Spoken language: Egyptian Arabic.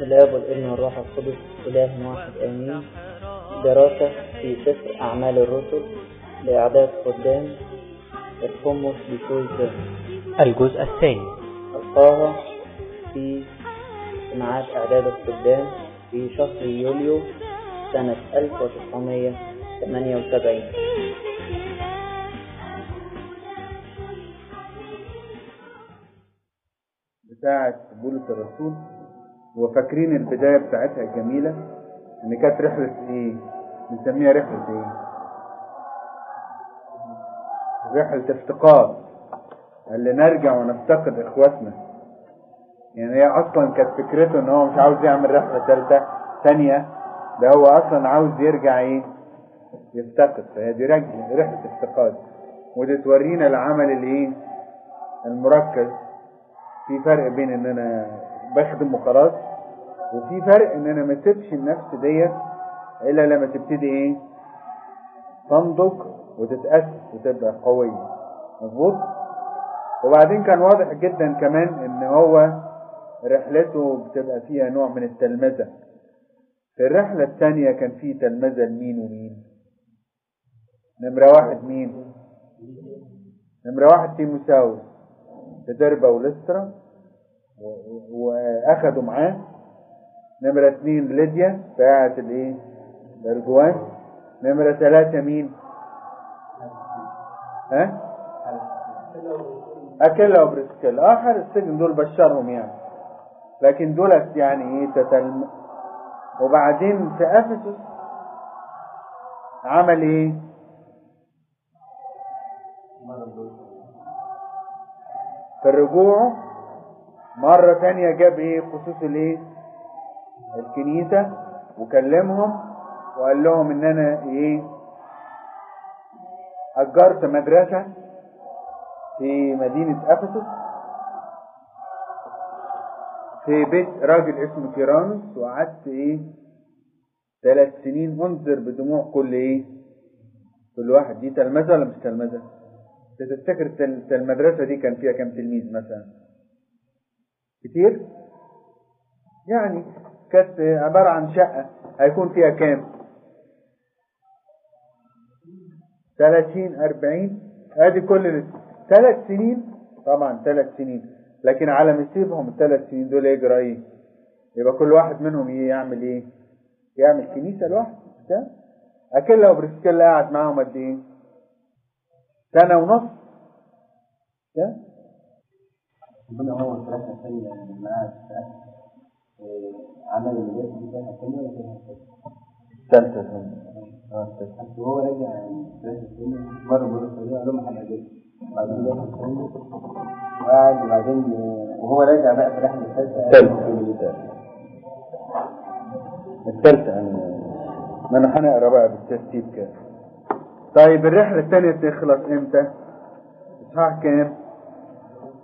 الآب والابن والروح القدس إله واحد آمين دراسة في سفر أعمال الرسل لإعداد خدام الحمص بشوي ثاني الجزء الثاني ألقاها في اجتماعات إعداد الخدام في شهر يوليو سنة 1978 بتاعة بولس الرسول وفاكرين البداية بتاعتها الجميلة ان كانت رحلة ايه بنسميها رحلة ايه رحلة افتقاد اللي نرجع ونفتقد اخواتنا يعني هي اصلا كانت فكرته ان هو مش عاوز يعمل رحلة ثالثة ثانية ده هو اصلا عاوز يرجع ايه يفتقد فهي دي رج- رحلة افتقاد ودي تورينا العمل الايه المركز في فرق بين ان انا بخدم وخلاص وفي فرق ان انا ما اسيبش النفس ديت الا لما تبتدي ايه تنضج وتتأسس وتبقى قوية مظبوط وبعدين كان واضح جدا كمان ان هو رحلته بتبقى فيها نوع من التلمذة في الرحلة الثانية كان في تلمذة لمين ومين نمرة واحد مين نمرة واحد تيموساوس في دربة ولسترا و- واخدوا معاه نمرة اتنين ليديا بتاعت الايه الارجوان نمرة ثلاثة مين ها اكيلا وبريسكيلا اه حارس السجن دول بشرهم يعني لكن دولت يعني ايه تتلم وبعدين في افسس عمل ايه في رجوعه مرة تانية جاب ايه خصوص الايه الكنيسة وكلمهم وقال لهم ان انا ايه اجرت مدرسة في مدينة افسس في بيت راجل اسمه كيرانوس وقعدت ايه ثلاث سنين انذر بدموع كل ايه كل واحد دي تلمذة ولا مش تلمذة؟ انت تفتكر التل- المدرسة دي كان فيها كام تلميذ مثلا؟ كتير؟ يعني كانت عبارة عن شقة هيكون فيها كام؟ 30 40 ادي كل ثلاث سنين طبعا ثلاث سنين لكن على مسيبهم الثلاث سنين دول يجرى ايه؟ يبقى كل واحد منهم يعمل ايه؟ يعمل كنيسة لوحده ده اكيلا وبرسكيلا قاعد معاهم قد ايه؟ سنة ونص ده ربنا هو الثلاثة الثانية معاه عمل الولايات دي سنة الثانية ولا سنة الثالثة؟ ثالثة سنة وهو راجع الثلاثة الثانية مرة مرة الثانية قال لهم حاجة بعدين راح الثانية وقعد وبعدين وهو راجع بقى في الرحلة الثالثة الثالثة الثالثة أنا ما أنا هنقرا بقى بالترتيب كده طيب الرحلة الثانية تخلص إمتى؟ إصحاح كام؟